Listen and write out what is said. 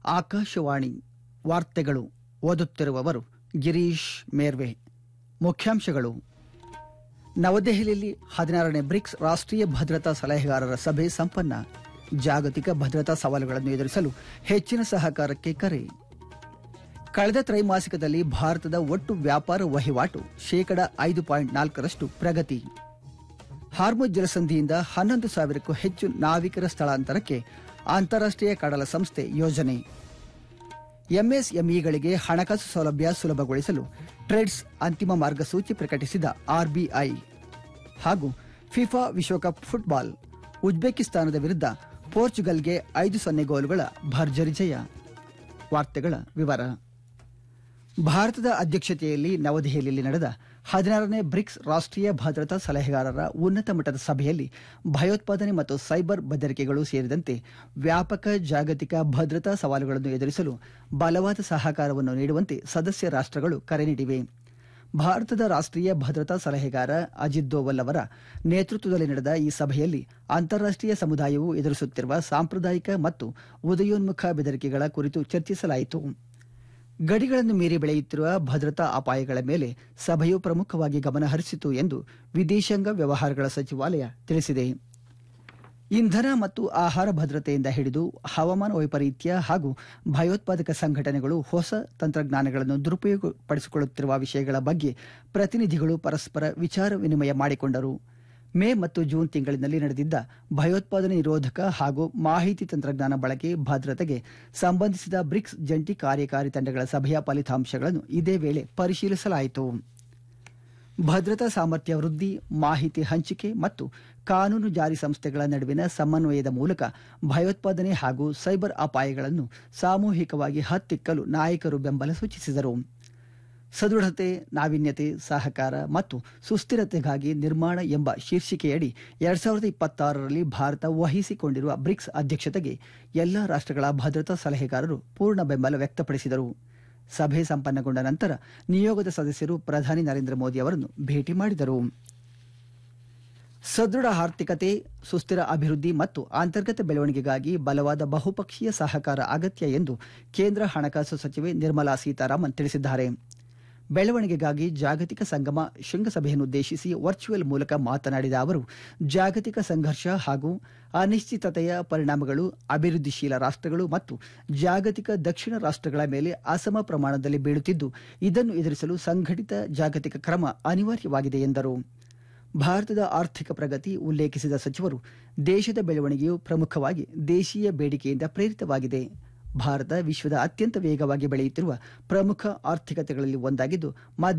ಆಕಾಶವಾಣಿ ವಾರ್ತೆಗಳು ಓದುತ್ತಿರುವವರು ಗಿರೀಶ್ ಮೇರ್ವೆ ಮುಖ್ಯಾಂಶಗಳು ನವದೆಹಲಿಯಲ್ಲಿ ಹದಿನಾರನೇ ಬ್ರಿಕ್ಸ್ ರಾಷ್ಟ್ರೀಯ ಭದ್ರತಾ ಸಲಹೆಗಾರರ ಸಭೆ ಸಂಪನ್ನ ಜಾಗತಿಕ ಭದ್ರತಾ ಸವಾಲುಗಳನ್ನು ಎದುರಿಸಲು ಹೆಚ್ಚಿನ ಸಹಕಾರಕ್ಕೆ ಕರೆ ಕಳೆದ ತ್ರೈಮಾಸಿಕದಲ್ಲಿ ಭಾರತದ ಒಟ್ಟು ವ್ಯಾಪಾರ ವಹಿವಾಟು ಶೇಕಡ ಐದು ಪಾಯಿಂಟ್ ನಾಲ್ಕರಷ್ಟು ಪ್ರಗತಿ ಹಾರ್ಮುಜ್ ಜಲಸಂಧಿಯಿಂದ ಹನ್ನೊಂದು ಸಾವಿರಕ್ಕೂ ಹೆಚ್ಚು ನಾವಿಕರ ಸ್ಥಳಾಂತರಕ್ಕೆ ಅಂತಾರಾಷ್ಟ್ರೀಯ ಕಡಲ ಸಂಸ್ಥೆ ಯೋಜನೆ ಎಂಎಸ್ಎಂಇಗಳಿಗೆ ಹಣಕಾಸು ಸೌಲಭ್ಯ ಸುಲಭಗೊಳಿಸಲು ಟ್ರೇಡ್ಸ್ ಅಂತಿಮ ಮಾರ್ಗಸೂಚಿ ಪ್ರಕಟಿಸಿದ ಆರ್ಬಿಐ ಹಾಗೂ ಫಿಫಾ ವಿಶ್ವಕಪ್ ಫುಟ್ಬಾಲ್ ಉಜ್ಬೇಕಿಸ್ತಾನದ ವಿರುದ್ಧ ಪೋರ್ಚುಗಲ್ಗೆ ಐದು ಸೊನ್ನೆ ಗೋಲುಗಳ ಭರ್ಜರಿ ಜಯ ವಾರ್ತೆಗಳ ವಿವರ ಭಾರತದ ಅಧ್ಯಕ್ಷತೆಯಲ್ಲಿ ನವದೆಹಲಿಯಲ್ಲಿ ನಡೆದ ಹದಿನಾರನೇ ಬ್ರಿಕ್ಸ್ ರಾಷ್ಟ್ರೀಯ ಭದ್ರತಾ ಸಲಹೆಗಾರರ ಉನ್ನತ ಮಟ್ಟದ ಸಭೆಯಲ್ಲಿ ಭಯೋತ್ಪಾದನೆ ಮತ್ತು ಸೈಬರ್ ಬೆದರಿಕೆಗಳು ಸೇರಿದಂತೆ ವ್ಯಾಪಕ ಜಾಗತಿಕ ಭದ್ರತಾ ಸವಾಲುಗಳನ್ನು ಎದುರಿಸಲು ಬಲವಾದ ಸಹಕಾರವನ್ನು ನೀಡುವಂತೆ ಸದಸ್ಯ ರಾಷ್ಟ್ರಗಳು ಕರೆ ನೀಡಿವೆ ಭಾರತದ ರಾಷ್ಟ್ರೀಯ ಭದ್ರತಾ ಸಲಹೆಗಾರ ಅಜಿತ್ ದೋವಲ್ ಅವರ ನೇತೃತ್ವದಲ್ಲಿ ನಡೆದ ಈ ಸಭೆಯಲ್ಲಿ ಅಂತಾರಾಷ್ಟ್ರೀಯ ಸಮುದಾಯವು ಎದುರಿಸುತ್ತಿರುವ ಸಾಂಪ್ರದಾಯಿಕ ಮತ್ತು ಉದಯೋನ್ಮುಖ ಬೆದರಿಕೆಗಳ ಕುರಿತು ಚರ್ಚಿಸಲಾಯಿತು ಗಡಿಗಳನ್ನು ಮೀರಿ ಬೆಳೆಯುತ್ತಿರುವ ಭದ್ರತಾ ಅಪಾಯಗಳ ಮೇಲೆ ಸಭೆಯು ಪ್ರಮುಖವಾಗಿ ಗಮನ ಹರಿಸಿತು ಎಂದು ವಿದೇಶಾಂಗ ವ್ಯವಹಾರಗಳ ಸಚಿವಾಲಯ ತಿಳಿಸಿದೆ ಇಂಧನ ಮತ್ತು ಆಹಾರ ಭದ್ರತೆಯಿಂದ ಹಿಡಿದು ಹವಾಮಾನ ವೈಪರೀತ್ಯ ಹಾಗೂ ಭಯೋತ್ಪಾದಕ ಸಂಘಟನೆಗಳು ಹೊಸ ತಂತ್ರಜ್ಞಾನಗಳನ್ನು ದುರುಪಯೋಗಪಡಿಸಿಕೊಳ್ಳುತ್ತಿರುವ ವಿಷಯಗಳ ಬಗ್ಗೆ ಪ್ರತಿನಿಧಿಗಳು ಪರಸ್ಪರ ವಿಚಾರ ವಿನಿಮಯ ಮಾಡಿಕೊಂಡರು ಮೇ ಮತ್ತು ಜೂನ್ ತಿಂಗಳಿನಲ್ಲಿ ನಡೆದಿದ್ದ ಭಯೋತ್ಪಾದನೆ ನಿರೋಧಕ ಹಾಗೂ ಮಾಹಿತಿ ತಂತ್ರಜ್ಞಾನ ಬಳಕೆ ಭದ್ರತೆಗೆ ಸಂಬಂಧಿಸಿದ ಬ್ರಿಕ್ಸ್ ಜಂಟಿ ಕಾರ್ಯಕಾರಿ ತಂಡಗಳ ಸಭೆಯ ಫಲಿತಾಂಶಗಳನ್ನು ಇದೇ ವೇಳೆ ಪರಿಶೀಲಿಸಲಾಯಿತು ಭದ್ರತಾ ಸಾಮರ್ಥ್ಯ ವೃದ್ಧಿ ಮಾಹಿತಿ ಹಂಚಿಕೆ ಮತ್ತು ಕಾನೂನು ಜಾರಿ ಸಂಸ್ಥೆಗಳ ನಡುವಿನ ಸಮನ್ವಯದ ಮೂಲಕ ಭಯೋತ್ಪಾದನೆ ಹಾಗೂ ಸೈಬರ್ ಅಪಾಯಗಳನ್ನು ಸಾಮೂಹಿಕವಾಗಿ ಹತ್ತಿಕ್ಕಲು ನಾಯಕರು ಬೆಂಬಲ ಸೂಚಿಸಿದರು ಸದೃಢತೆ ನಾವೀನ್ಯತೆ ಸಹಕಾರ ಮತ್ತು ಸುಸ್ಥಿರತೆಗಾಗಿ ನಿರ್ಮಾಣ ಎಂಬ ಶೀರ್ಷಿಕೆಯಡಿ ಎರಡ್ ಸಾವಿರದ ಇಪ್ಪತ್ತಾರರಲ್ಲಿ ಭಾರತ ವಹಿಸಿಕೊಂಡಿರುವ ಬ್ರಿಕ್ಸ್ ಅಧ್ಯಕ್ಷತೆಗೆ ಎಲ್ಲಾ ರಾಷ್ಟ್ರಗಳ ಭದ್ರತಾ ಸಲಹೆಗಾರರು ಪೂರ್ಣ ಬೆಂಬಲ ವ್ಯಕ್ತಪಡಿಸಿದರು ಸಭೆ ಸಂಪನ್ನಗೊಂಡ ನಂತರ ನಿಯೋಗದ ಸದಸ್ಯರು ಪ್ರಧಾನಿ ನರೇಂದ್ರ ಮೋದಿ ಅವರನ್ನು ಭೇಟಿ ಮಾಡಿದರು ಸದೃಢ ಆರ್ಥಿಕತೆ ಸುಸ್ಥಿರ ಅಭಿವೃದ್ಧಿ ಮತ್ತು ಅಂತರ್ಗತ ಬೆಳವಣಿಗೆಗಾಗಿ ಬಲವಾದ ಬಹುಪಕ್ಷೀಯ ಸಹಕಾರ ಅಗತ್ಯ ಎಂದು ಕೇಂದ್ರ ಹಣಕಾಸು ಸಚಿವೆ ನಿರ್ಮಲಾ ಸೀತಾರಾಮನ್ ತಿಳಿಸಿದ್ದಾರೆ ಬೆಳವಣಿಗೆಗಾಗಿ ಜಾಗತಿಕ ಸಂಗಮ ಶೃಂಗಸಭೆಯನ್ನುದ್ದೇಶಿಸಿ ವರ್ಚುವಲ್ ಮೂಲಕ ಮಾತನಾಡಿದ ಅವರು ಜಾಗತಿಕ ಸಂಘರ್ಷ ಹಾಗೂ ಅನಿಶ್ಚಿತತೆಯ ಪರಿಣಾಮಗಳು ಅಭಿವೃದ್ಧಿಶೀಲ ರಾಷ್ಟ್ರಗಳು ಮತ್ತು ಜಾಗತಿಕ ದಕ್ಷಿಣ ರಾಷ್ಟ್ರಗಳ ಮೇಲೆ ಅಸಮ ಪ್ರಮಾಣದಲ್ಲಿ ಬೀಳುತ್ತಿದ್ದು ಇದನ್ನು ಎದುರಿಸಲು ಸಂಘಟಿತ ಜಾಗತಿಕ ಕ್ರಮ ಅನಿವಾರ್ಯವಾಗಿದೆ ಎಂದರು ಭಾರತದ ಆರ್ಥಿಕ ಪ್ರಗತಿ ಉಲ್ಲೇಖಿಸಿದ ಸಚಿವರು ದೇಶದ ಬೆಳವಣಿಗೆಯು ಪ್ರಮುಖವಾಗಿ ದೇಶೀಯ ಬೇಡಿಕೆಯಿಂದ ಪ್ರೇರಿತವಾಗಿದೆ ಭಾರತ ವಿಶ್ವದ ಅತ್ಯಂತ ವೇಗವಾಗಿ ಬೆಳೆಯುತ್ತಿರುವ ಪ್ರಮುಖ ಆರ್ಥಿಕತೆಗಳಲ್ಲಿ ಒಂದಾಗಿದ್ದು